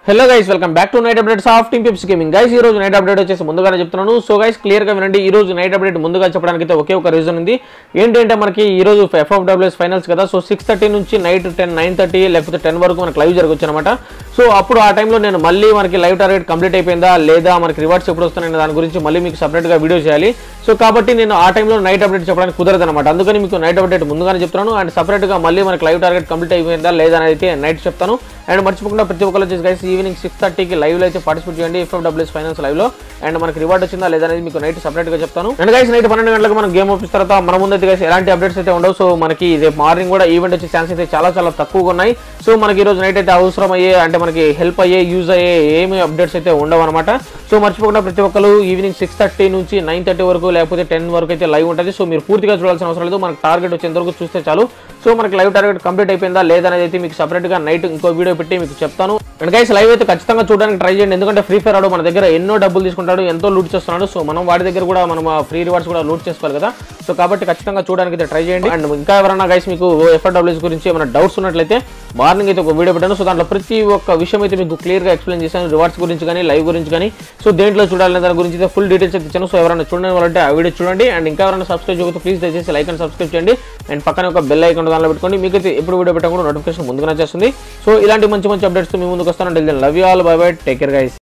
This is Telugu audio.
hello guys welcome back to night updates of team Pips gaming guys ఈ రోజు నైట్ అప్డేట్ వచ్చేసి ముందుగానే చెప్తున్నాను సో గైస్ క్లియర్ గా వినండి ఈ రోజు నైట్ అప్డేట్ ముందుగా చెప్పడానికి అయితే ఒకే ఒక రీజన్ ఉంది ఏంటంటే మనకి ఈ రోజు ఎఫ్ఎఫ్డబ్ల్యూఎస్ ఫైనల్స్ కదా సో సిక్స్ థర్టీ నుంచి నైట్ టెన్ నైన్ థర్టీ లేకపోతే టెన్ వరకు మనకి లైవ్ జరగచ్చు అనమాట సో అప్పుడు ఆ టైంలో నేను మళ్ళీ మనకి లైవ్ టార్గెట్ కంప్లీట్ అయిపోయిందా లేదా మనకి రివార్డ్స్ ఎప్పుడు వస్తున్నాయి దాని గురించి మళ్ళీ మీకు separate గా వీడియో చేయాలి సో కాబట్టి నేను ఆ టైంలో నైట్ అప్డేట్ చెప్పడానికి కుదరదు అనమాట అందుకని మీకు నైట్ అప్డేట్ ముందుగానే చెప్తున్నాను అండ్ separate గా మళ్ళీ మనకి లైవ్ టార్గెట్ కంప్లీట్ అయిపోయిందా లేదా అనేది అయితే నైట్ చెప్తాను అండ్ మర్చిపోకుండా ప్రతి ఒక్కరు వచ్చేసి గైస్ ఈవినింగ్ సిక్స్ థర్టీకి లైవ్ లో అయితే పార్టిసిపేట్ చేయండి ఎఫ్ఎఫ్డబ్ల్యూఎస్ ఫైనాన్స్ లైవ్ లో అండ్ మనకి రివార్డ్ వచ్చిందా లేదా అనేది మీకు నైట్ సపరేట్ గా చెప్తాను అండ్ గైస్ నైట్ పన్నెండు గంటలకు మనం గేమ్ ఓపెన్ తర్వాత మన ముందు అయితే గైస్ ఎలాంటి అప్డేట్స్ అయితే ఉండవు సో మనకి రేపు మార్నింగ్ కూడా ఈవెంట్ వచ్చే ఛాన్స్ అయితే చాలా చాలా తక్కువగా ఉన్నాయి సో మనకి ఈ రోజు నైట్ అయితే అవసరం అయ్యే అంటే మనకి హెల్ప్ అయ్యే యూజ్ అయ్యే ఏమి అప్డేట్స్ అయితే ఉండవు అనమాట సో మర్చిపోకుండా ప్రతి ఒక్కరు ఈవినింగ్ సిక్స్ థర్టీ నుంచి నైన్ థర్టీ వరకు లేకపోతే టెన్ వరకు అయితే లైవ్ ఉంటుంది సో మీరు పూర్తిగా చూడాల్సిన అవసరం లేదు మనకి టార్గెట్ వచ్చేంత వరకు చూస్తే చాలు సో మనకి లైవ్ టార్గెట్ కంప్లీట్ అయిపోయిందా లేదా అనేది అయితే మీకు separate గా నైట్ ఇంకో వీడియో పెట్టి మీకు చెప్తాను అండ్ గైస్ లైవ్ అయితే ఖచ్చితంగా చూడడానికి ట్రై చేయండి ఎందుకంటే ఫ్రీ ఫైర్ ఆడు మన దగ్గర ఎన్నో డబ్బులు తీసుకుంటాడు ఎంతో లూట్ చేస్తున్నాడు సో మనం వాడి దగ్గర కూడా మనం ఫ్రీ రివార్డ్స్ కూడా లూట్ చేసుకోవాలి కదా సో కాబట్టి ఖచ్చితంగా చూడడానికి అయితే ట్రై చేయండి అండ్ ఇంకా ఎవరైనా గైస్ మీకు ఎఫ్ఆర్డబ్ల్యూస్ గురించి ఏమైనా డౌట్స్ ఉన్నట్లయితే మార్నింగ్ అయితే ఒక వీడియో పెట్టాను సో దాంట్లో ప్రతి ఒక్క విషయం అయితే మీకు క్లియర్గా ఎక్స్ప్లెయిన్ చేశాను రివార్డ్స్ గురించి కానీ లైవ్ గురించి కానీ సో దేంట్లో చూడాలనే దాని గురించి అయితే ఫుల్ డీటెయిల్స్ అయితే ఇచ్చాను సో ఎవరైనా చూడండి వాళ్ళంటే ఆ వీడియో చూడండి అండ్ ఇంకా ఎవరైనా సబ్స్క్రైబ్ చేయకపోతే ప్లీజ్ దయచేసి లైక్ అండ్ సబ్స్క్రైబ్ చేయండి అండ్ పక్కన ఒక బెల్ ఐకాన్ దానిలో పెట్టుకోండి మీకు అయితే ఎప్పుడు వీడియో పెట్టడం కూడా నోటిఫికేషన్ ముందుగానే చేస్తుంది సో ఇలాంటి మంచి మంచి అప్డేట్స్ మీ ముందుకు వస్తాను love you all bye bye take care guys